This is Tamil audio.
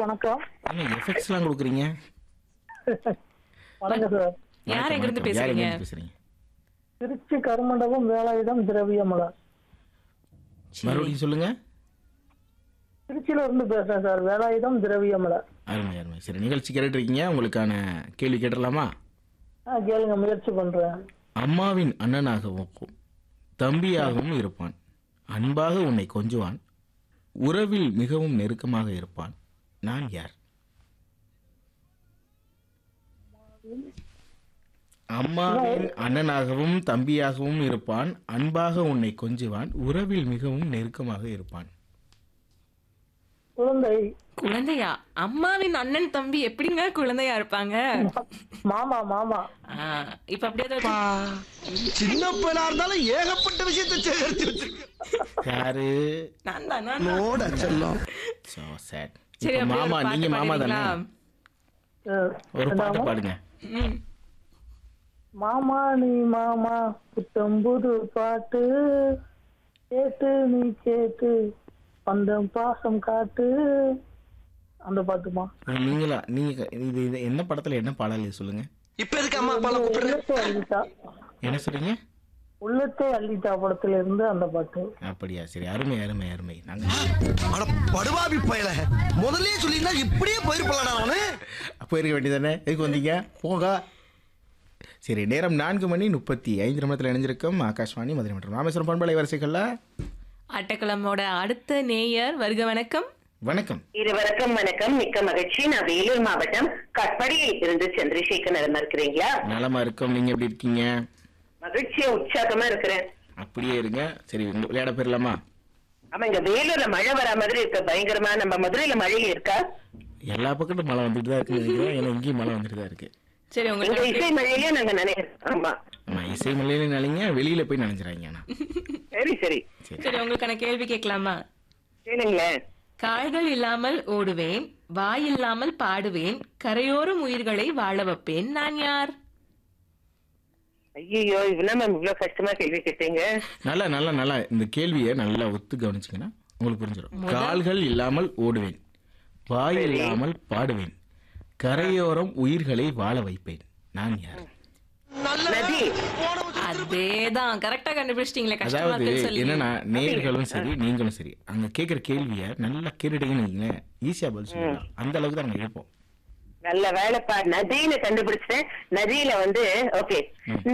வணக்கம் என்ன எஃபெக்ட்ஸ்லாம் கொடுக்குறீங்க வணக்கம் சார் யார் எங்க இருந்து வணக்கம். யார் பேசுறீங்க எங்க இருந்து பேசுறீங்க திருச்சி கருமண்டபம் வேலாயுதம் திரவியமலர் மறுபடியும் சொல்லுங்க திருச்சியில இருந்து பேசுறேன் சார் வேலாயுதம் திரவியமலர் அருமை அருமை சரி நிகழ்ச்சி கேட்டுட்டு இருக்கீங்க உங்களுக்கான கேள்வி கேட்டுடலாமா ஆ கேளுங்க முயற்சி பண்றேன் அம்மாவின் அண்ணனாகவும் தம்பியாகவும் இருப்பான் அன்பாக உன்னை கொஞ்சுவான் உறவில் மிகவும் நெருக்கமாக இருப்பான் நான் யார் அம்மாவின் அண்ணனாகவும் தம்பியாகவும் இருப்பான் அன்பாக உன்னை கொஞ்சுவான் உறவில் மிகவும் நெருக்கமாக இருப்பான் குழந்தை குழந்தையா அம்மாவின் அண்ணன் தம்பி எப்படிங்க குழந்தையா இருப்பாங்க மாமா மாமா ஆ, இப்ப அப்படியே அதை- சின்ன பையனா இருந்தாலும் ஏகப்பட்ட விஷயத்தை சேகரிச்சு வச்சிருக்க யாரு நான் தான் நான் தான். நோட செல்லம் So sad. சரி இப்ப அப்படியே ஒரு மாமா பாட்டு நீங்க மாமா தானே பாடுறீங்களா? அஹ், ஒரு பாட்டு என்னம்மா? பாடுங்க ம். மாமா நீ மாமா புத்தம்புது பாட்டு கேட்டு நீ கேட்டு பந்தம் பாசம் காட்டு அந்த பாட்டுமா நீங்களா நீங்க இது இது என்ன படத்துல என்ன பாடல் இது சொல்லுங்க இப்ப எதுக்கு அம்மா அப்பால கூப்பிடுற உள்ளத்தை அள்ளிட்டா என்ன சொல்றீங்க உள்ளத்தை அள்ளிட்டா படத்துல இருந்து அந்த பாட்டு அப்படியா சரி அருமை அருமை அருமை நாங்க அட படுபாவி பயல முதல்லயே சொல்லியிருந்தா இப்படியே போயிருப்பலாடா அவனு போயிருக்க வேண்டியதானே எதுக்கு வந்தீங்க போங்க சரி நேரம் நான்கு மணி முப்பத்தி ஐந்து நிமிடத்தில் இணைஞ்சிருக்கும் ஆகாஷ்வாணி மதுரை மற்றும் ராமேஸ்வரம் பண்பலை வரிசைகள்ல ஆட்டக்கிழமோட அடுத்த நேயர் வருக வணக்கம் வணக்கம் இருவருக்கும் வணக்கம் மிக்க மகிழ்ச்சி நான் வேலூர் மாவட்டம் கட்படியில் இருந்து சந்திரசேகர் நலமா இருக்கிறீங்களா நலமா இருக்கோம் நீங்க எப்படி இருக்கீங்க மகிழ்ச்சியா உற்சாகமா இருக்கிறேன் அப்படியே இருங்க சரி உங்க விளையாட போயிடலாமா ஆமா இங்க வேலூர்ல மழை வரா மாதிரி இருக்கு பயங்கரமா நம்ம மதுரையில மழை இருக்கா எல்லா பக்கத்தும் மழை வந்துட்டு தான் இருக்குன்னு நினைக்கிறேன் ஏன்னா இங்கேயும் மழை வந்துட்டு தான் இருக்கு சரி இங்க உங்களுக்கு இசை மழையிலே நாங்க நினைக்கிறோம் ஆமா ஆமா இசை மலையில நினைங்க வெளியில போய் நினைஞ்சிடாங்க ஆனா சரி சரி சரி உங்களுக்கான கேள்வி கேட்கலாமா கேளுங்களேன் கால்கள் இல்லாமல் ஓடுவேன் வாய் இல்லாமல் பாடுவேன் கரையோரம் உயிர்களை வாழ வைப்பேன் நான் யார் ஐயோ இவ்வளவு மேம் இவ்வளவு கஷ்டமா கேள்வி கேட்டீங்க நல்லா நல்லா நல்லா இந்த கேள்வியை நல்லா ஒத்து கவனிச்சிங்கன்னா உங்களுக்கு புரிஞ்சிடும் கால்கள் இல்லாமல் ஓடுவேன் வாய் இல்லாமல் பாடுவேன் கரையோரம் உயிர்களை வாழ வைப்பேன் நான் யார் நதி அதேதான் கரெக்டா கண்டுபிடிச்சிட்டீங்களே கஷ்டமா அதாவது இருக்குன்னு சொல்லி என்னன்னா நேயர்களும் சரி நீங்களும் சரி அங்க கேட்குற கேள்வியை நல்லா கேட்டுட்டீங்கன்னு வைங்களேன் ஈஸியா பதில் சொல்லலாம் அந்த அளவுக்கு தான் நாங்க எடுப்போம் நல்ல வேலைப்பா நதின்னு கண்டுபிடிச்சிட்டேன் நதியில வந்து ஓகே